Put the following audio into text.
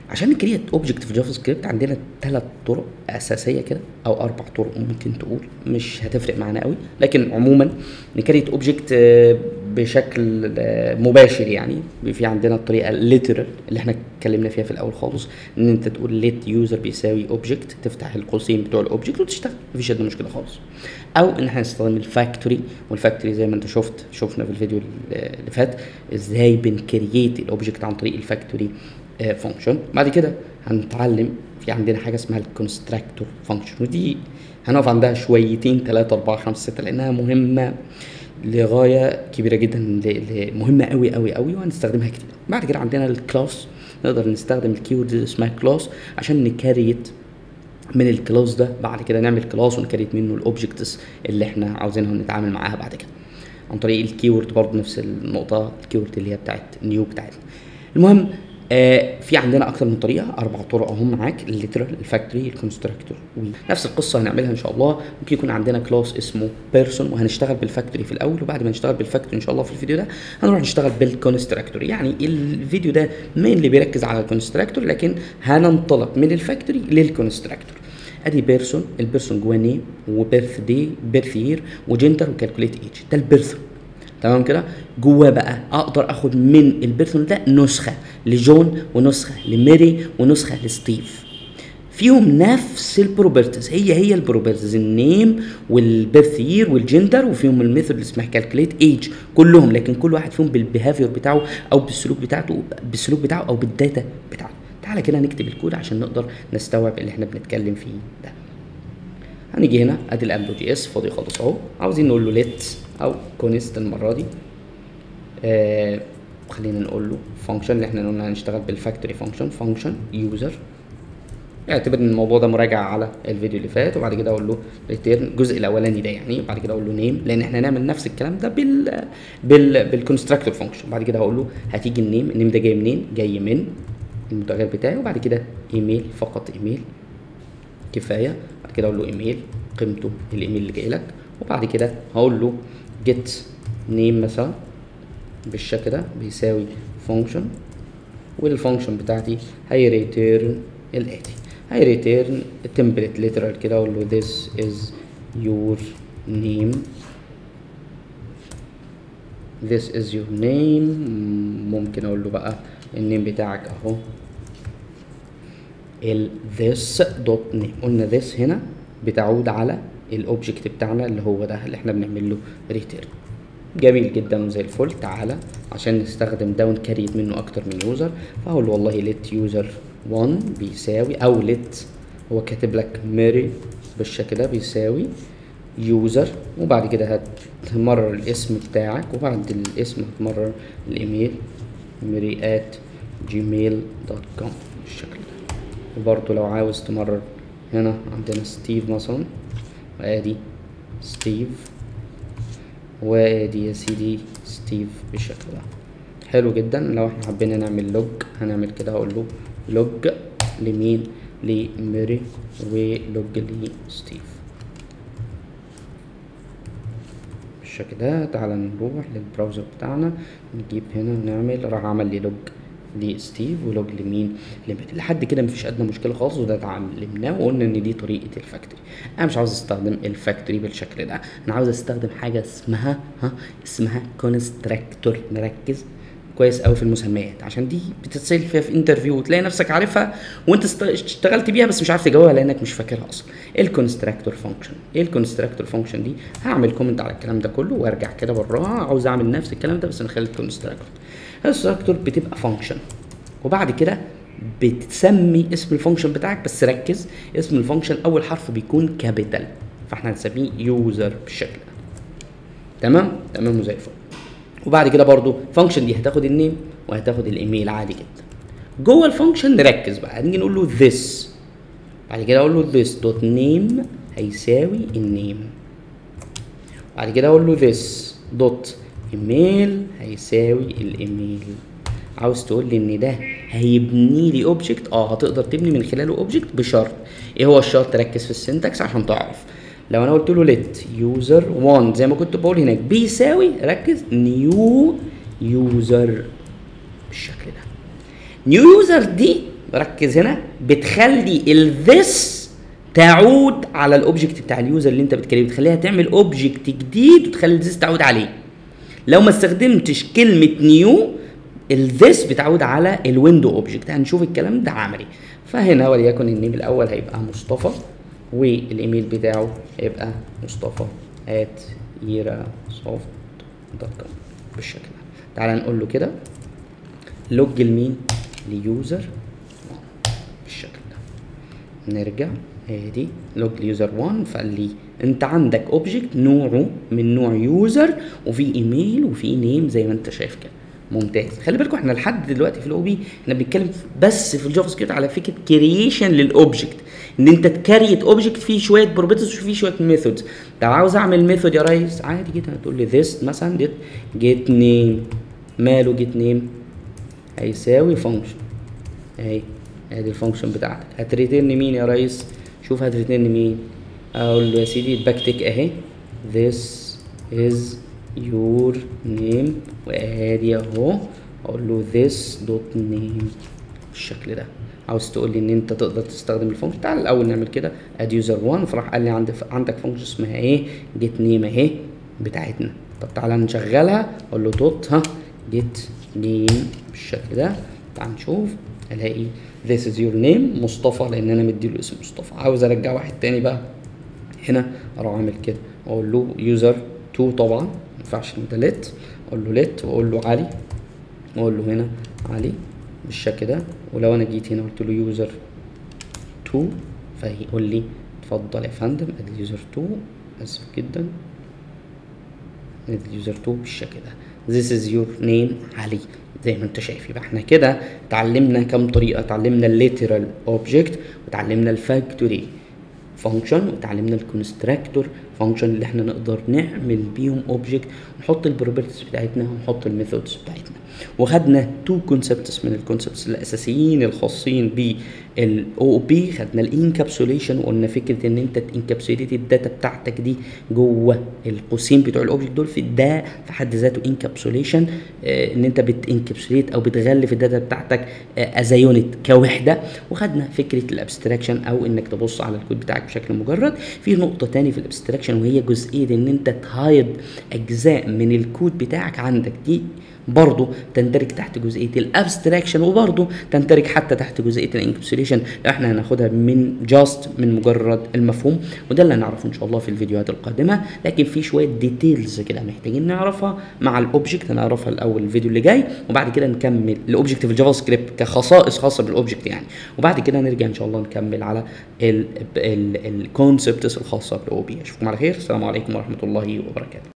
عشان نكريت اوبجكت في جافا سكريبت عندنا ثلاث طرق اساسيه كده او اربع طرق ممكن تقول مش هتفرق معانا قوي لكن عموما نكريت اوبجكت بشكل آه، مباشر يعني في عندنا الطريقه الليترال اللي احنا اتكلمنا فيها في الاول خالص ان انت تقول ليت يوزر بيساوي اوبجكت تفتح القوسين بتوع الاوبجكت وتشتغل مفيش ادنى مشكله خالص او ان احنا نستخدم الفاكتوري والفاكتوري زي ما انت شفت شفنا في الفيديو اللي فات ازاي بنكرييت الاوبجكت عن طريق الفاكتوري فانكشن بعد كده هنتعلم في عندنا حاجه اسمها الكونستراكتور فانكشن ودي هنقف عندها شويتين 3 4 5 6 لانها مهمه لغايه كبيره جدا ل- ل- مهمه قوي قوي قوي وهنستخدمها كتير بعد كده عندنا الكلاس نقدر نستخدم الكيورد اللي اسمها كلاس عشان نكريت من الكلاس ده بعد كده نعمل كلاس ونكريت منه الاوبجكتس اللي احنا عاوزينها ونتعامل معاها بعد كده عن طريق الكيورد برضه نفس النقطه الكيورد اللي هي بتاعت نيو بتاعتنا المهم آه في عندنا اكتر من طريقه اربع طرق اهم معاك الليترال الفاكتوري الكونستراكتور نفس القصه هنعملها ان شاء الله ممكن يكون عندنا كلاس اسمه بيرسون وهنشتغل بالفاكتوري في الاول وبعد ما نشتغل بالفاكتوري ان شاء الله في الفيديو ده هنروح نشتغل بالكونستراكتور يعني الفيديو ده مين اللي بيركز على الكونستراكتور لكن هننطلق من الفاكتوري للكونستراكتور ادي بيرسون البيرسون جواه نيم وبيرث دي بيرث يير وجندر وكالكوليت ايج ده البيرسون تمام كده جواه بقى اقدر اخد من البيرسون ده نسخه لجون ونسخه لميري ونسخه لستيف فيهم نفس البروبرتيز هي هي البروبرتيز النيم والبيرث يير والجندر وفيهم الميثود اللي اسمها كالكوليت ايج كلهم لكن كل واحد فيهم بالبيهافير بتاعه او بالسلوك بتاعته بالسلوك بتاعه او بالداتا بتاعته تعالى كده نكتب الكود عشان نقدر نستوعب اللي احنا بنتكلم فيه ده هنيجي هنا ادي الامبلو جي اس فاضي خالص اهو عاوزين نقول له ليت او كونست المره دي آه خلينا نقول له فانكشن اللي احنا قلنا هنشتغل بالفاكتوري فانكشن فانكشن يوزر اعتبر ان الموضوع ده مراجعه على الفيديو اللي فات وبعد كده اقول له ريتيرن الجزء الاولاني ده يعني وبعد كده اقول له نيم لان احنا هنعمل نفس الكلام ده بال بال بالكونستراكتور فانكشن بعد كده هقول له هتيجي النيم النيم ده جاي منين جاي من المتغير بتاعي وبعد كده ايميل فقط ايميل كفايه بعد كده اقول له ايميل قيمته الايميل اللي جاي لك وبعد كده هقول له جيت نيم مثلا بالشكل ده بيساوي فانكشن والفانكشن بتاعتي هيريتيرن الاتي هيريتيرن تمبلت ليترال كده اقول له this is your name this is your name ممكن اقول له بقى النيم بتاعك اهو ال this dot name قلنا this هنا بتعود على الاوبجكت بتاعنا اللي هو ده اللي احنا بنعمل له ريتيرن جميل جدا وزي الفل تعالى عشان نستخدم ده ونكريت منه اكتر من يوزر فهقول له والله let user 1 بيساوي او let هو كاتب لك ماري بالشكل ده بيساوي يوزر وبعد كده هتمرر الاسم بتاعك وبعد الاسم هتمرر الايميل ماري at gmail.com بالشكل ده وبرضه لو عاوز تمرر هنا عندنا ستيف مثلا وادي ستيف وادي يا سيدي ستيف بالشكل ده حلو جدا لو احنا حبينا نعمل لوج هنعمل كده هقول له لوج لمين لميري ولوج لستيف بالشكل ده تعالى نروح للبراوزر بتاعنا نجيب هنا ونعمل راح عمل لي لوج لستيف ولوج لمين لميري لحد كده مفيش ادنى مشكله خالص وده اتعلمناه وقلنا ان دي طريقه الفاكتوري انا مش عاوز استخدم الفاكتوري بالشكل ده انا عاوز استخدم حاجه اسمها ها اسمها كونستراكتور نركز كويس قوي في المسميات عشان دي بتتسال فيها في انترفيو وتلاقي نفسك عارفها وانت است- اشتغلت بيها بس مش عارف تجاوبها لانك مش فاكرها اصلا الكونستراكتور فانكشن ايه الكونستراكتور فانكشن دي هعمل كومنت على الكلام ده كله وارجع كده براها عاوز اعمل نفس الكلام ده بس من خلال الكونستراكتور الكونستراكتور بتبقى فانكشن وبعد كده بتسمي اسم الفانكشن بتاعك بس ركز اسم الفانكشن اول حرف بيكون كابيتال فاحنا هنسميه يوزر بالشكل ده تمام تمام وزي الفل وبعد كده برضو فانكشن دي هتاخد النيم وهتاخد الايميل عادي جدا جوه الفانكشن نركز بقى هنيجي نقول له this بعد كده اقول له this دوت name هيساوي النيم بعد كده اقول له this دوت ايميل هيساوي الايميل عاوز تقول لي ان ده هيبني لي اوبجكت اه هتقدر تبني من خلاله اوبجكت بشرط ايه هو الشرط ركز في السنتكس عشان تعرف لو انا قلت له let user 1 زي ما كنت بقول هناك بيساوي ركز new user بالشكل ده نيو يوزر دي ركز هنا بتخلي الذس تعود على الاوبجكت بتاع اليوزر اللي انت بتكلمه بتخليها تعمل اوبجكت جديد وتخلي الذس تعود عليه لو ما استخدمتش كلمه نيو الذس بتعود على الويندو اوبجكت هنشوف الكلام ده عملي فهنا وليكن النيم الاول هيبقى مصطفى والايميل بتاعه هيبقى مصطفى at كوم بالشكل ده تعالى نقول له كده لوج لمين ليوزر بالشكل ده نرجع ادي لوج ليوزر 1 فقال لي انت عندك اوبجكت نوعه من نوع يوزر وفي ايميل وفي نيم زي ما انت شايف كده ممتاز خلي بالكم احنا لحد دلوقتي في الاو بي احنا بنتكلم بس في الجافا سكريبت على فكره كرييشن للاوبجكت ان انت تكريت اوبجكت فيه شويه بروبرتيز وفيه شويه ميثودز لو عاوز اعمل ميثود يا ريس عادي جدا هتقول لي this مثلا جيت جيت نيم ماله جيت نيم هيساوي فانكشن اهي ادي الفانكشن بتاعتك هتريترن مين يا ريس شوف هتريترن مين اقول له يا سيدي الباك اهي this is your name وادي اهو اقول له this dot name بالشكل ده عاوز تقول لي ان انت تقدر تستخدم الفانكشن تعال الاول نعمل كده اد يوزر 1 فراح قال لي عندك عندك فانكشن اسمها ايه جيت نيم اهي بتاعتنا طب تعالى نشغلها اقول له دوت ها جيت نيم بالشكل ده تعال نشوف الاقي this is your name مصطفى لان انا مديله اسم مصطفى عاوز ارجع واحد تاني بقى هنا اروح اعمل كده اقول له يوزر 2 طبعا ما ينفعش ده ليت اقول له ليت واقول له علي واقول له هنا علي بالشكل ده ولو انا جيت هنا قلت له يوزر 2 فهيقول لي اتفضل يا فندم ادي اليوزر 2 اسف جدا ادي اليوزر 2 بالشكل ده this is your name علي زي ما انت شايف يبقى احنا كده اتعلمنا كام طريقه اتعلمنا الليترال اوبجكت وتعلمنا الفاكتوري فانكشن وتعلمنا الكونستراكتور فانكشن اللي احنا نقدر نعمل بيهم اوبجكت ونحط البروبرتيز بتاعتنا ونحط الميثودز بتاعتنا وخدنا تو كونسبتس من الكونسبتس الاساسيين الخاصين بالاو بي خدنا الانكابسوليشن وقلنا فكره ان انت تنكابسوليت الداتا بتاعتك دي جوه القوسين بتوع الاوبجكت دول في ده في حد ذاته انكابسوليشن اه ان انت بتنكابسوليت او بتغلف الداتا بتاعتك از يونت كوحده وخدنا فكره الابستراكشن او انك تبص على الكود بتاعك بشكل مجرد في نقطه تاني في الابستراكشن وهي جزئيه ان انت تهايد اجزاء من الكود بتاعك عندك دي برضه تندرج تحت جزئيه الابستراكشن وبرضه تندرج حتى تحت جزئيه الانكابسوليشن احنا هناخدها من جاست من مجرد المفهوم وده اللي هنعرفه ان شاء الله في الفيديوهات القادمه لكن في شويه ديتيلز كده محتاجين نعرفها مع الاوبجكت هنعرفها الاول الفيديو اللي جاي وبعد كده نكمل الاوبجكت في الجافا سكريبت كخصائص خاصه بالاوبجكت يعني وبعد كده نرجع ان شاء الله نكمل على الكونسبتس الخاصه بالاو بي اشوفكم على خير السلام عليكم ورحمه الله وبركاته